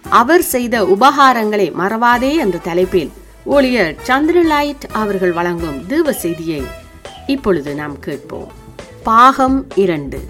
அவர் செய்த உபகாரங்களை மறவாதே என்ற தலைப்பில் ஊழியர் சந்திரலைட் அவர்கள் வழங்கும் தேவ செய்தியை இப்பொழுது நாம் கேட்போம் பாகம் இரண்டு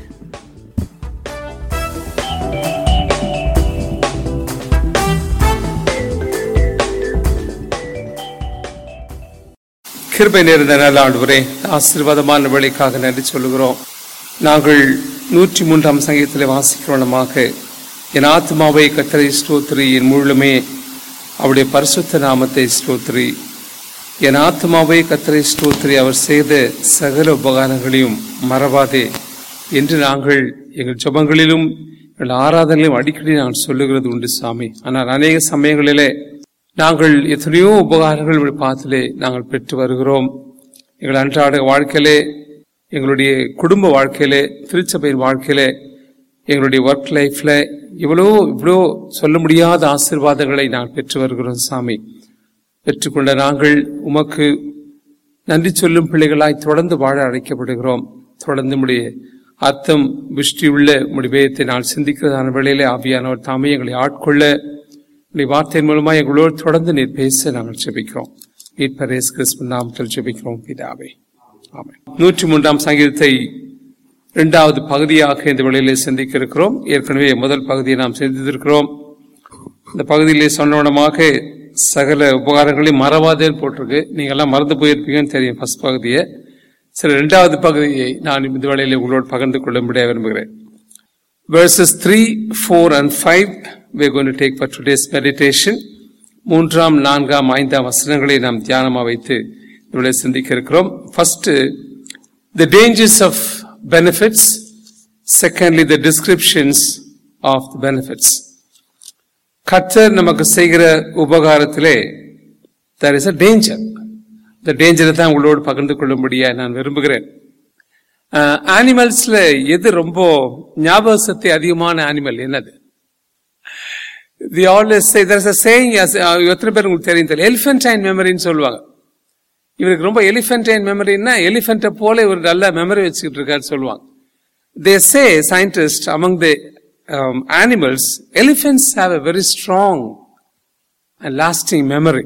கிருபை நேர்ந்த நல்ல ஆண்டவரே ஆசீர்வாதமான வேலைக்காக நன்றி சொல்லுகிறோம் நாங்கள் நூற்றி மூன்றாம் சங்கீதத்தில் வாசிக்கிறோனமாக என் ஆத்மாவை கத்தரை ஸ்தோத்திரி என் முழுமே அவருடைய பரிசுத்த நாமத்தை ஸ்தோத்திரி என் ஆத்மாவை கத்தரை ஸ்தோத்திரி அவர் செய்த சகல உபகாரங்களையும் மறவாதே என்று நாங்கள் எங்கள் ஜபங்களிலும் எங்கள் ஆராதனையிலும் அடிக்கடி நான் சொல்லுகிறது உண்டு சாமி ஆனால் அநேக சமயங்களிலே நாங்கள் எத்தனையோ உபகாரங்கள் பாத்திலே நாங்கள் பெற்று வருகிறோம் எங்கள் அன்றாட வாழ்க்கையிலே எங்களுடைய குடும்ப வாழ்க்கையிலே திருச்சபையின் வாழ்க்கையிலே எங்களுடைய ஒர்க் லைஃப்ல இவ்வளோ இவ்வளோ சொல்ல முடியாத ஆசீர்வாதங்களை நாங்கள் பெற்று வருகிறோம் சாமி பெற்றுக்கொண்ட நாங்கள் உமக்கு நன்றி சொல்லும் பிள்ளைகளாய் தொடர்ந்து வாழ அழைக்கப்படுகிறோம் தொடர்ந்து முடிய அர்த்தம் விஷ்டியுள்ள முடிவேயத்தை நான் சிந்திக்கிறதான வேளையிலே ஆவியானவர் தாமே எங்களை ஆட்கொள்ள உடைய வார்த்தையின் மூலமா எங்களோடு தொடர்ந்து நீர் பேச நாங்கள் ஜெபிக்கிறோம் மீட்பரேஸ் கிறிஸ்து நாமத்தில் ஜெபிக்கிறோம் பிதாவே ஆமென் நூற்றி மூன்றாம் சங்கீதத்தை இரண்டாவது பகுதியாக இந்த வேளையிலே சிந்திக்க இருக்கிறோம் ஏற்கனவே முதல் பகுதியை நாம் சிந்தித்திருக்கிறோம் இந்த பகுதியிலே சொன்னவனமாக சகல உபகாரங்களையும் மறவாதேன்னு போட்டிருக்கு நீங்க எல்லாம் மறந்து போயிருப்பீங்கன்னு தெரியும் ஃபர்ஸ்ட் பகுதியை சரி இரண்டாவது பகுதியை நான் இந்த வேளையிலே உங்களோடு பகிர்ந்து கொள்ள முடிய விரும்புகிறேன் verses 3, 4 and 5 we're going to take for today's meditation. மூன்றாம் நான்காம் ஐந்தாம் வசனங்களை நாம் தியானமா வைத்து இவளை சிந்திக்க இருக்கிறோம் first the dangers of benefits secondly the descriptions of the benefits கர்த்தர் நமக்கு செய்கிற உபகாரத்திலே there is a danger the danger தான் உங்களோடு பகிர்ந்து கொள்ளும்படியா நான் விரும்புகிறேன் ஆனிமல்ஸ்ல எது ரொம்ப ஞாபக சக்தி அதிகமான ஆனிமல் என்னது the always say there's a saying as uh, எத்தனை பேர் உங்களுக்கு தெரியும் தெரியல எலிஃபென்டைன் மெமரின்னு சொல்லுவாங்க இவருக்கு ரொம்ப எலிஃபென்டைன் மெமரின்னா எலிஃபென்ட்டை போல இவர் நல்ல மெமரி வச்சுக்கிட்டு இருக்காரு சொல்லுவாங்க they say scientist among the animals elephants have a very strong and lasting memory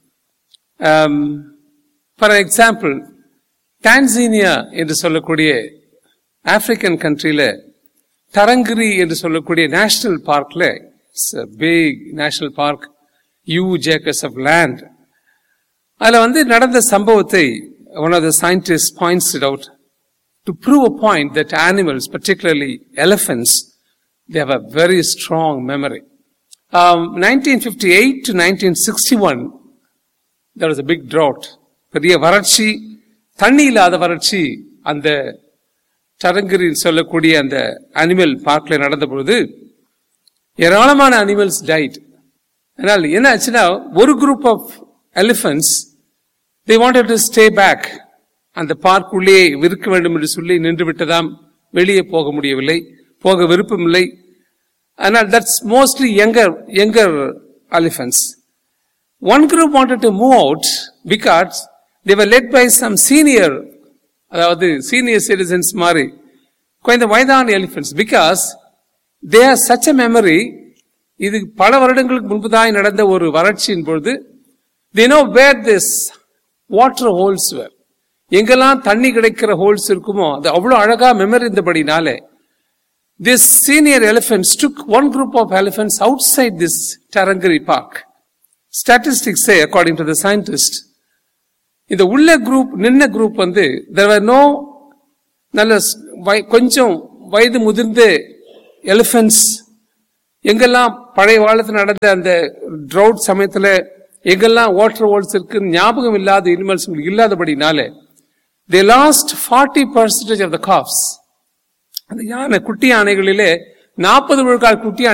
um, for example Tanzania என்று சொல்லக்கூடிய ஆப்பிரிக்கன் கண்ட்ரியில தரங்கிரி என்று சொல்லக்கூடிய நேஷனல் பார்க்ல big national park you jackers of land அதுல வந்து நடந்த சம்பவத்தை one of the scientist points it out to prove a point that animals particularly elephants they have a very strong memory nineteen fifty eight to nineteen sixty one there was a big drought பெரிய வறட்சி தண்ணி இல்லாத வறட்சி அந்த டரங்கிரில் சொல்லக்கூடிய அந்த animal பார்க்ல நடந்த பொழுது ஏராளமான அனிமல்ஸ் டைட் அதனால் என்ன ஆச்சுன்னா ஒரு group of elephants they wanted to stay back அந்த பார்க் உள்ளே இருக்க வேண்டும் என்று சொல்லி நின்று விட்டதாம் வெளியே போக முடியவில்லை போக விருப்பமில்லை ஆனால் that's mostly younger younger elephants one group wanted to move out because they were led by some senior அதாவது சீனியர் சிட்டிசன்ஸ் மாதிரி கொஞ்சம் வயதான elephants because they are such a memory இது பல வருடங்களுக்கு முன்புதான் நடந்த ஒரு வறட்சியின் பொழுது they know where this water holes where எங்கெல்லாம் தண்ணி கிடைக்கிற ஹோல்ஸ் இருக்குமோ அது அவ்வளவு அழகா மெமரி இருந்தபடினாலே this senior elephants took one group of elephants out side this Tarangire park statistics according to the scientist இந்த உள்ள குரூப் நின்ன குரூப் வந்து நோ நல்ல கொஞ்சம் வயது முதிர்ந்த எலிபென்ட்ஸ் எங்கெல்லாம் பழைய காலத்தில் நடந்த அந்த ட்ரவுட் சமயத்துல எங்கெல்லாம் வாட்டர் ஹோல்ஸ் இருக்கு ஞாபகம் இல்லாத அனிமல்ஸ் இல்லாதபடினால they lost forty percentage of the cubs அந்த யானை குட்டி யானைகளிலே நாற்பது விழுக்கால் குட்டி